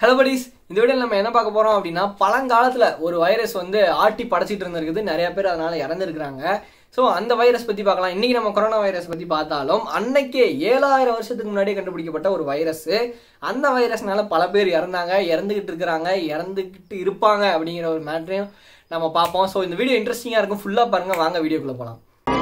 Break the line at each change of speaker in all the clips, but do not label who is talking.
hello buddies இந்த வீடியோவில் நம்ம என்ன பார்க்க போறோம் அப்படின்னா பழங்காலத்துல ஒரு வைரஸ் வந்து ஆட்டி படைச்சிட்டு இருந்திருக்குது நிறைய பேர் அதனால இறந்துருக்குறாங்க ஸோ அந்த வைரஸ் பத்தி பார்க்கலாம் இன்னைக்கு நம்ம கொரோனா வைரஸ் பத்தி பார்த்தாலும் அன்னைக்கே ஏழாயிரம் வருஷத்துக்கு முன்னாடியே கண்டுபிடிக்கப்பட்ட ஒரு வைரஸ் அந்த வைரஸ்னால பல பேர் இறந்தாங்க இறந்துகிட்டு இருக்கிறாங்க இறந்துகிட்டு இருப்பாங்க அப்படிங்கிற ஒரு மேட்ரையும் நம்ம பார்ப்போம் ஸோ இந்த வீடியோ இன்ட்ரெஸ்டிங்காக இருக்கும் ஃபுல்லாக பாருங்க வாங்க வீடியோக்குள்ள போகலாம்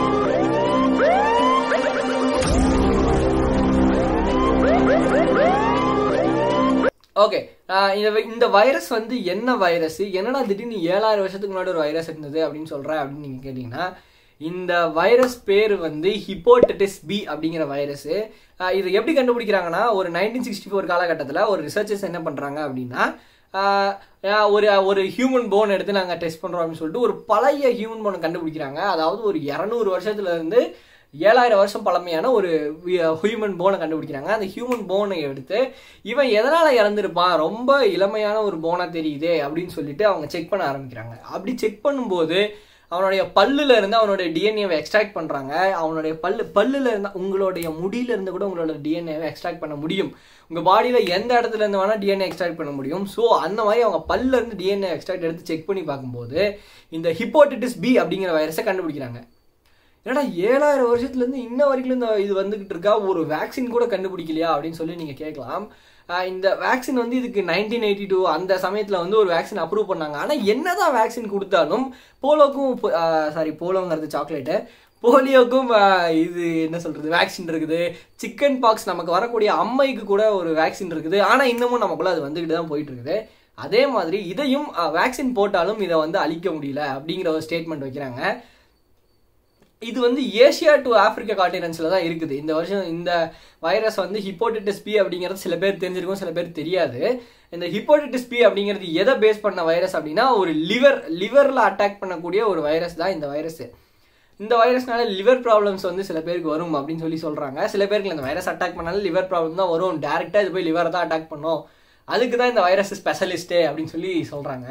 ஓகே இந்த வை- இந்த வைரஸ் வந்து என்ன வைரஸ் என்னடா திடீர்னு ஏழாயிரம் வருஷத்துக்கு முன்னாடி ஒரு வைரஸ் இருந்தது அப்படின்னு சொல்கிறேன் அப்படின்னு நீங்கள் கேட்டிங்கன்னா இந்த வைரஸ் பேர் வந்து ஹிப்போட்டட்டிஸ் பி அப்படிங்கிற வைரஸ் இது எப்படி கண்டுபிடிக்கிறாங்கன்னா ஒரு நைன்டீன் சிக்ஸ்டி ஃபோர் காலகட்டத்தில் ஒரு ரிசர்ச்சர்ஸ் என்ன பண்ணுறாங்க அப்படின்னா ஆஹ் ஆஹ் ஒரு ஒரு ஹியூமன் போன் எடுத்து நாங்கள் டெஸ்ட் பண்ணுறோம் அப்படின்னு சொல்லிட்டு ஒரு பழைய ஹியூமன் போனை கண்டுபிடிக்கிறாங்க அதாவது ஒரு இரநூறு வருஷத்துல இருந்து ஏழாயிரம் வருஷம் பழமையான ஒரு ஹியூமன் போனை கண்டுபிடிக்கிறாங்க அந்த ஹியூமன் போனை எடுத்து இவன் எதனால இறந்துருப்பான் ரொம்ப இளமையான ஒரு போனா தெரியுதே அப்படின்னு சொல்லிட்டு அவங்க செக் பண்ண ஆரம்பிக்கிறாங்க அப்படி செக் பண்ணும்போது அவனுடைய பல்லுல இருந்து அவனுடைய டிஎன்ஏவை எக்ஸ்ட்ராக்ட் பண்றாங்க அவனுடைய பல்லு பல்லுல இருந்து உங்களுடைய முடியில இருந்து கூட உங்களோட டிஎன்ஏவை எக்ஸ்ட்ராக்ட் பண்ண முடியும் உங்க பாடியில எந்த இடத்துல இருந்து வேணா டிஎன்ஏ எக்ஸ்ட்ராக்ட் பண்ண முடியும் ஸோ அந்த மாதிரி அவங்க பல்ல இருந்து டிஎன்ஏ எக்ஸ்ட்ராக்ட் எடுத்து செக் பண்ணி பார்க்கும்போது இந்த ஹிப்போட்டிட்டிஸ் பி அப்படிங்கிற வைரஸை கண்டுபிடிக்கிறாங்க என்னடா ஏழாயிரம் வருஷத்துல இருந்து இன்ன வரைக்கும் இந்த இது வந்துகிட்டு இருக்கா ஒரு வேக்சின் கூட கண்டுபிடிக்கலையா அப்படின்னு சொல்லி நீங்க கேட்கலாம் ஆஹ் இந்த வேக்சின் வந்து இதுக்கு நைன்டீன் எயிட்டி டூ அந்த சமயத்துல வந்து ஒரு வேக்சின் அப்ரூவ் பண்ணாங்க ஆனா என்னதான் வேக்சின் கொடுத்தாலும் போலோக்கும் சாரி போலோங்கிறது சாக்லேட்டு போலியோக்கும் ஆஹ் இது என்ன சொல்றது வேக்சின் இருக்குது சிக்கன் பாக்ஸ் நமக்கு வரக்கூடிய அம்மைக்கு கூட ஒரு வேக்சின் இருக்குது ஆனா இன்னமும் நமக்குள்ள அது வந்துகிட்டு தான் போயிட்டு இருக்குது அதே மாதிரி இதையும் வேக்சின் போட்டாலும் இதை வந்து அழிக்க முடியல அப்படிங்கிற ஒரு ஸ்டேட்மெண்ட் வைக்கிறாங்க இது வந்து ஏசியா டு ஆப்பிரிக்கா காண்டினன்ஸ்ல தான் இருக்குது இந்த வருஷம் இந்த வைரஸ் வந்து ஹிப்போட்டிட்டிஸ் பி அப்படிங்கிறது சில பேர் தெரிஞ்சிருக்கும் சில பேர் தெரியாது இந்த ஹிப்போட்டிட்டிஸ் பி அப்படிங்கிறது எதை பேஸ் பண்ண வைரஸ் அப்படின்னா ஒரு லிவர் லிவர்ல அட்டாக் பண்ணக்கூடிய ஒரு வைரஸ் தான் இந்த வைரஸ் இந்த வைரஸ்னால லிவர் ப்ராப்ளம்ஸ் வந்து சில பேருக்கு வரும் அப்படின்னு சொல்லி சொல்றாங்க சில பேருக்கு இந்த வைரஸ் அட்டாக் பண்ணாலும் லிவர் ப்ராப்ளம் தான் வரும் டேரெக்டாக இது போய் லிவரை தான் அட்டாக் பண்ணும் அதுக்கு தான் இந்த வைரஸ் ஸ்பெஷலிஸ்ட்டு அப்படின்னு சொல்லி சொல்றாங்க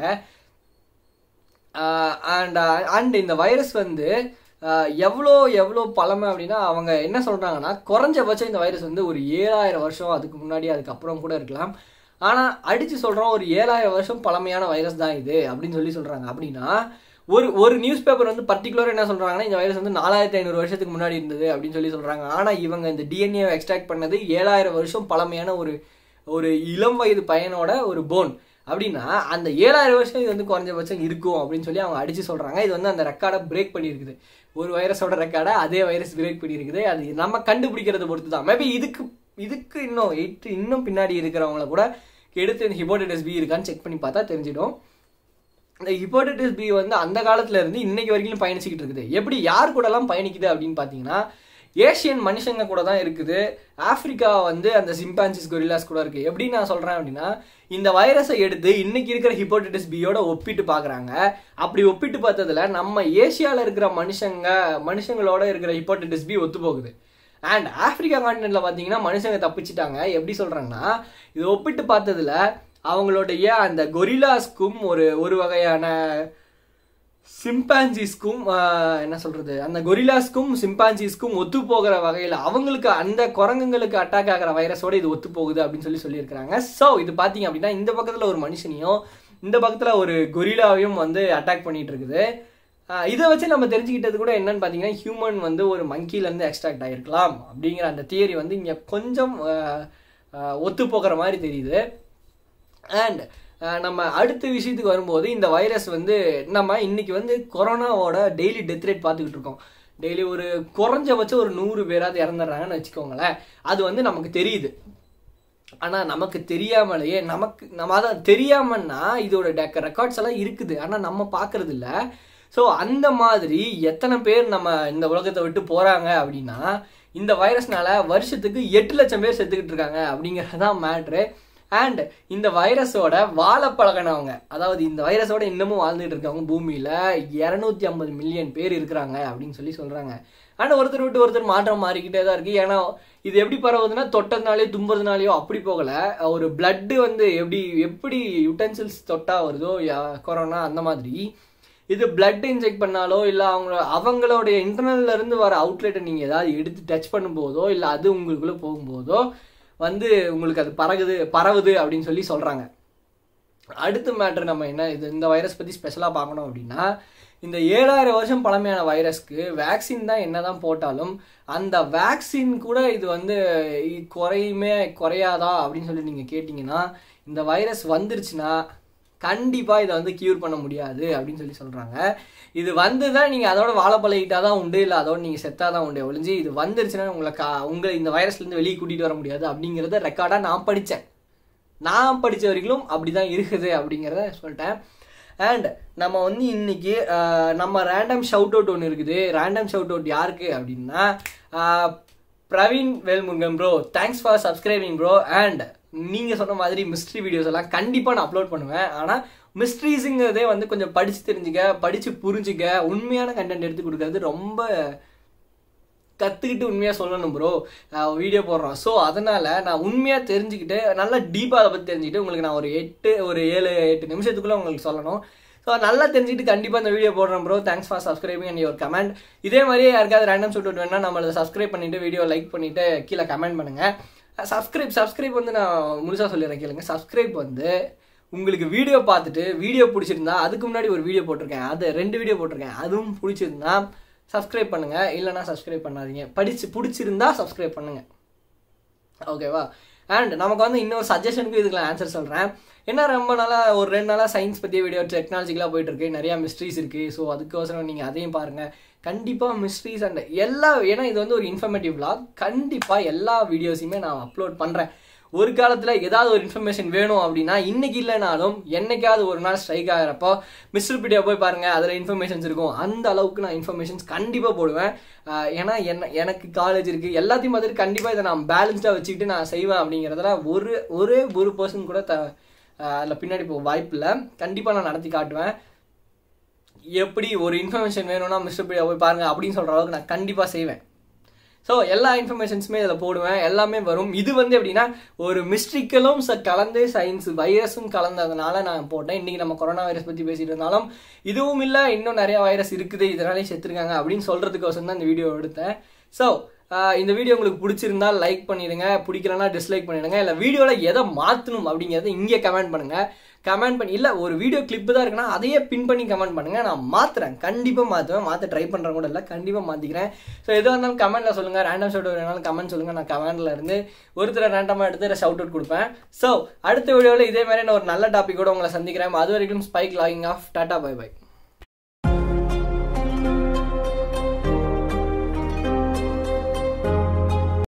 அண்ட் அண்ட் இந்த வைரஸ் வந்து ஆஹ் எவ்வளோ எவ்வளோ பழமை அப்படின்னா அவங்க என்ன சொல்றாங்கன்னா குறைஞ்சபட்சம் இந்த வைரஸ் வந்து ஒரு ஏழாயிரம் வருஷம் அதுக்கு முன்னாடி அதுக்கப்புறம் கூட இருக்கலாம் ஆனால் அடிச்சு சொல்றோம் ஒரு ஏழாயிரம் வருஷம் பழமையான வைரஸ் தான் இது அப்படின்னு சொல்லி சொல்றாங்க அப்படின்னா ஒரு ஒரு நியூஸ் பேப்பர் வந்து பர்டிகுலர் என்ன சொல்றாங்கன்னா இந்த வைரஸ் வந்து நாலாயிரத்தி ஐநூறு வருஷத்துக்கு முன்னாடி இருந்தது அப்படின்னு சொல்லி சொல்றாங்க ஆனா இவங்க இந்த டிஎன்ஏ எக்ஸ்ட்ராக்ட் பண்ணது ஏழாயிரம் வருஷம் பழமையான ஒரு ஒரு இளம் வயது பையனோட ஒரு போன் அப்படின்னா அந்த ஏழாயிரம் வருஷம் இது வந்து குறைஞ்சபட்சம் இருக்கும் அப்படின்னு சொல்லி அவங்க அடிச்சு சொல்றாங்க இது வந்து அந்த ரெக்கார்டை பிரேக் பண்ணியிருக்குது ஒரு வைரஸோட ரெக்கார்டை அதே வைரஸ் பிரேக் பண்ணியிருக்குது அது நம்ம கண்டுபிடிக்கிறத பொறுத்து தான் மேபி இதுக்கு இதுக்கு இன்னும் எயிட் இன்னும் பின்னாடி இருக்கிறவங்கள கூட எடுத்து இந்த ஹிப்போட்டிட்டிஸ் பி இருக்கான்னு செக் பண்ணி பார்த்தா தெரிஞ்சிடும் இந்த ஹிப்போட்டிட்டிஸ் பி வந்து அந்த காலத்துல இருந்து இன்னைக்கு வரைக்கும் பயணிச்சுக்கிட்டு இருக்குது எப்படி யார் கூட எல்லாம் பயணிக்குது அப்படின்னு பார்த்தீங்கன்னா ஏஷியன் மனுஷங்க கூட தான் இருக்குது ஆப்பிரிக்கா வந்து அந்த சிம்பான்சிஸ் கொரில்லாஸ் கூட இருக்கு எப்படி நான் சொல்றேன் அப்படின்னா இந்த வைரஸை எடுத்து இன்னைக்கு இருக்கிற ஹிப்போட்டிட்டிஸ் பியோட ஒப்பிட்டு பார்க்கறாங்க அப்படி ஒப்பிட்டு பார்த்ததுல நம்ம ஏசியால இருக்கிற மனுஷங்க மனுஷங்களோட இருக்கிற ஹிப்போட்டிட்டிஸ் பி ஒத்து போகுது அண்ட் ஆப்பிரிக்கா கான்டினென்ட்ல பாத்தீங்கன்னா மனுஷங்க தப்பிச்சிட்டாங்க எப்படி சொல்றேன்னா இது ஒப்பிட்டு பார்த்ததுல அவங்களுடைய அந்த கொரில்லாஸ்க்கும் ஒரு ஒரு வகையான சிம்பான்சிஸ்க்கும் என்ன சொல்றது அந்த கொரில்லாஸ்க்கும் சிம்பான்சிஸ்க்கும் ஒத்து போகிற வகையில் அவங்களுக்கு அந்த குரங்குங்களுக்கு அட்டாக் ஆகிற வைரஸோட இது ஒத்து போகுது அப்படின்னு சொல்லி சொல்லியிருக்கிறாங்க ஸோ இது பார்த்தீங்க அப்படின்னா இந்த பக்கத்தில் ஒரு மனுஷனையும் இந்த பக்கத்தில் ஒரு கொரில்லாவையும் வந்து அட்டாக் பண்ணிட்டு இருக்குது ஆஹ் இதை வச்சு நம்ம தெரிஞ்சுக்கிட்டது கூட என்னன்னு பார்த்தீங்கன்னா ஹியூமன் வந்து ஒரு மங்கிலேருந்து எக்ஸ்ட்ராக்ட் ஆகிருக்கலாம் அப்படிங்கிற அந்த தியரி வந்து இங்கே கொஞ்சம் ஆஹ் ஆஹ் ஒத்து போகிற மாதிரி தெரியுது அண்ட் நம்ம அடுத்த விஷயத்துக்கு வரும்போது இந்த வைரஸ் வந்து நம்ம இன்னைக்கு வந்து கொரோனாவோட டெய்லி டெத் ரேட் பார்த்துக்கிட்டு இருக்கோம் டெய்லி ஒரு குறைஞ்சபட்சம் ஒரு நூறு பேராவது இறந்துடுறாங்கன்னு வச்சுக்கோங்களேன் அது வந்து நமக்கு தெரியுது ஆனால் நமக்கு தெரியாமலேயே நமக்கு நம்ம அதான் தெரியாமன்னா இதோட ரெக்கார்ட்ஸ் எல்லாம் இருக்குது ஆனால் நம்ம பார்க்கறது இல்ல ஸோ அந்த மாதிரி எத்தனை பேர் நம்ம இந்த உலகத்தை விட்டு போறாங்க அப்படின்னா இந்த வைரஸ்னால வருஷத்துக்கு எட்டு லட்சம் பேர் செத்துக்கிட்டு இருக்காங்க அப்படிங்கறதுதான் மேட்ரு அண்ட் இந்த வைரஸோட வாழ பழகினவங்க அதாவது இந்த வைரஸோட இன்னமும் வாழ்ந்துட்டு இருக்கவங்க பூமியில இரநூத்தி ஐம்பது மில்லியன் பேர் இருக்கிறாங்க அப்படின்னு சொல்லி சொல்றாங்க ஆனால் ஒருத்தர் விட்டு ஒருத்தர் மாற்றம் மாறிக்கிட்டே தான் இருக்கு ஏன்னா இது எப்படி பரவுதுன்னா தொட்டதுனாலே தும்புறதுனாலையோ அப்படி போகல ஒரு பிளட்டு வந்து எப்படி எப்படி யுட்டென்சில்ஸ் தொட்டா வருதோ யா- கொரோனா அந்த மாதிரி இது பிளட் இன்ஜெக்ட் பண்ணாலோ இல்லை அவங்க அவங்களுடைய இன்டர்னல்ல இருந்து வர அவுட்லெட்டை நீங்கள் ஏதாவது எடுத்து டச் பண்ணும்போதோ இல்லை அது உங்களுக்குள்ளே போகும்போதோ வந்து உங்களுக்கு அது பறகுது பரவுது அப்படின்னு சொல்லி சொல்கிறாங்க அடுத்த மேட்ரு நம்ம என்ன இது இந்த வைரஸ் பற்றி ஸ்பெஷலாக பார்க்கணும் அப்படின்னா இந்த ஏழாயிரம் வருஷம் பழமையான வைரஸ்க்கு வேக்சின் தான் என்னதான் போட்டாலும் அந்த வேக்சின் கூட இது வந்து இ- குறையுமே குறையாதா அப்படின்னு சொல்லி நீங்கள் கேட்டிங்கன்னா இந்த வைரஸ் வந்துருச்சுன்னா கண்டிப்பாக இதை வந்து கியூர் பண்ண முடியாது அப்படின்னு சொல்லி சொல்கிறாங்க இது வந்து தான் நீங்கள் அதோட வாழ பழகிட்டா தான் உண்டு இல்லை அதோட நீங்கள் செத்தா தான் உண்டு ஒழிஞ்சு இது வந்துருச்சுன்னா உங்களை கா உங்களை இந்த வைரஸ்லேருந்து வெளியே கூட்டிகிட்டு வர முடியாது அப்படிங்கிறத ரெக்கார்டாக நான் படித்தேன் நான் படித்த வரைக்கும் அப்படி தான் இருக்குது அப்படிங்கிறத சொல்லிட்டேன் அண்ட் நம்ம வந்து இன்னைக்கு ஆஹ், நம்ம ரேண்டம் ஷவுட் அவுட் ஒன்று இருக்குது ரேண்டம் ஷவுட் அவுட் யாருக்கு அப்படின்னா ஆஹ், Praveen Velmurugan bro thanks for subscribing bro and நீங்கள் சொன்ன மாதிரி மிஸ்ட்ரி வீடியோஸ் எல்லாம் கண்டிப்பாக நான் அப்லோட் பண்ணுவேன் ஆனால் மிஸ்ட்ரீஸுங்கிறதே வந்து கொஞ்சம் படித்து தெரிஞ்சுக்க படித்து புரிஞ்சுக்க உண்மையான கண்டென்ட் எடுத்து கொடுக்கறது ரொம்ப கற்றுக்கிட்டு உண்மையாக சொல்லணும் ப்ரோ வீடியோ போடுறோம் ஸோ அதனால் நான் உண்மையாக தெரிஞ்சுக்கிட்டு நல்லா டீப்பாக அதை பற்றி தெரிஞ்சுக்கிட்டு உங்களுக்கு நான் ஒரு எட்டு ஒரு ஏழு எட்டு நிமிஷத்துக்குள்ளே உங்களுக்கு சொல்லணும் ஸோ நல்லா தெரிஞ்சுக்கிட்டு கண்டிப்பாக இந்த வீடியோ போடுறேன் bro thanks for subscribing and your comment இதே மாதிரியே யாருக்காவது ரேண்டம் சொல்லிட்டு வேணா நம்மளை சப்ஸ்கிரைப் பண்ணிவிட்டு வீடியோ லைக் பண்ணிவிட்டு கீழே கமெண்ட் பண்ணுங்கள் சப்ஸ்கிரைப் சப்ஸ்கிரைப் வந்து நான் முழுசாக சொல்லிடுறேன் கேளுங்க சப்ஸ்கிரைப் வந்து உங்களுக்கு வீடியோ பார்த்துட்டு வீடியோ பிடிச்சிருந்தா அதுக்கு முன்னாடி ஒரு வீடியோ போட்டிருக்கேன் அது ரெண்டு வீடியோ போட்டிருக்கேன் அதுவும் பிடிச்சிருந்தா சப்ஸ்கிரைப் பண்ணுங்க இல்லைனா சப்ஸ்கிரைப் பண்ணாதீங்க படிச்சு பிடிச்சிருந்தா சப்ஸ்கிரைப் பண்ணுங்க ஓகேவா அண்ட் நமக்கு வந்து இன்னொரு சஜஷனுக்கு இதுக்கு ஆன்சர் சொல்கிறேன் என்ன ரொம்ப நாளாக ஒரு ரெண்டு நாளாக சயின்ஸ் பற்றிய வீடியோ டெக்னாலஜிக்கலாக போயிட்டு இருக்கு நிறையா மிஸ்ட்ரீஸ் இருக்குது ஸோ அதுக்கோசரம் நீங்கள் அதையும் பாருங்கள் கண்டிப்பாக மிஸ்ட்ரீஸ் அண்ட் எல்லா ஏன்னா இது வந்து ஒரு இன்ஃபர்மேட்டிவ் vlog கண்டிப்பாக எல்லா வீடியோஸையுமே நான் அப்லோட் பண்ணுறேன் ஒரு காலத்தில் ஏதாவது ஒரு இன்ஃபர்மேஷன் வேணும் அப்படின்னா இன்னைக்கு இல்லைனாலும் என்னைக்காவது ஒரு நாள் ஸ்ட்ரைக் ஆகிறப்போ மிஸ்டர் பீடியா போய் பாருங்க அதில் இன்ஃபர்மேஷன்ஸ் இருக்கும் அந்த அளவுக்கு நான் இன்ஃபர்மேஷன்ஸ் கண்டிப்பாக போடுவேன் ஆஹ் ஏன்னா என்ன எனக்கு காலேஜ் இருக்குது எல்லாத்தையும் பார்த்துட்டு கண்டிப்பாக இதை நான் பேலன்ஸ்டாக வச்சுக்கிட்டு நான் செய்வேன் அப்படிங்கிறதுல ஒரு ஒரே ஒரு பர்சன் கூட த அதில் பின்னாடி போக வாய்ப்பு இல்லை கண்டிப்பாக நான் நடத்தி காட்டுவேன் எப்படி ஒரு இன்ஃபர்மேஷன் வேணும்னா மிஸ்டர் பீடியா போய் பாருங்க அப்படின்னு சொல்கிற அளவுக்கு நான் கண்டிப்பாக செய்வேன் ஸோ எல்லா இன்ஃபர்மேஷன்ஸுமே இதில் போடுவேன் எல்லாமே வரும் இது வந்து எப்படின்னா ஒரு மிஸ்ட்ரிக்கலும் ச கலந்து சயின்ஸ் வைரஸும் கலந்ததுனால நான் போட்டேன் இன்றைக்கி நம்ம கொரோனா வைரஸ் பற்றி பேசிட்டு இருந்தாலும் இதுவும் இல்லை இன்னும் நிறைய வைரஸ் இருக்குது இதனாலே செத்துருக்காங்க அப்படின்னு சொல்கிறதுக்கோசம் தான் இந்த வீடியோ எடுத்தேன் ஸோ இந்த வீடியோ உங்களுக்கு பிடிச்சிருந்தா லைக் பண்ணிடுங்க பிடிக்கலனா டிஸ்லைக் பண்ணிடுங்க இல்லை வீடியோவில் எதை மாற்றணும் அப்படிங்கிறத இங்கே கமெண்ட் பண்ணுங்கள் கமெண்ட் பண்ணி இல்லை ஒரு வீடியோ கிளிப்பு தான் இருக்குன்னா அதையே பின் பண்ணி கமெண்ட் பண்ணுங்கள் நான் மாற்றுறேன் கண்டிப்பாக மாற்றுவேன் மாற்ற ட்ரை பண்ணுறேன் கூட இல்லை கண்டிப்பாக மாற்றிக்கிறேன் ஸோ எதுவாக இருந்தாலும் கமெண்ட்டில் சொல்லுங்கள் ரேண்டம் ஷவுட் வேணாலும் கமெண்ட் சொல்லுங்கள் நான் கமெண்ட்டில் இருந்து ஒருத்தரை ரேண்டமாக எடுத்து ஷவுட் அவுட் கொடுப்பேன் ஸோ அடுத்த வீடியோவில் இதே மாதிரி நான் ஒரு நல்ல டாப்பிக்கோட உங்களை சந்திக்கிறேன் அது வரைக்கும் Spike logging off tata bye by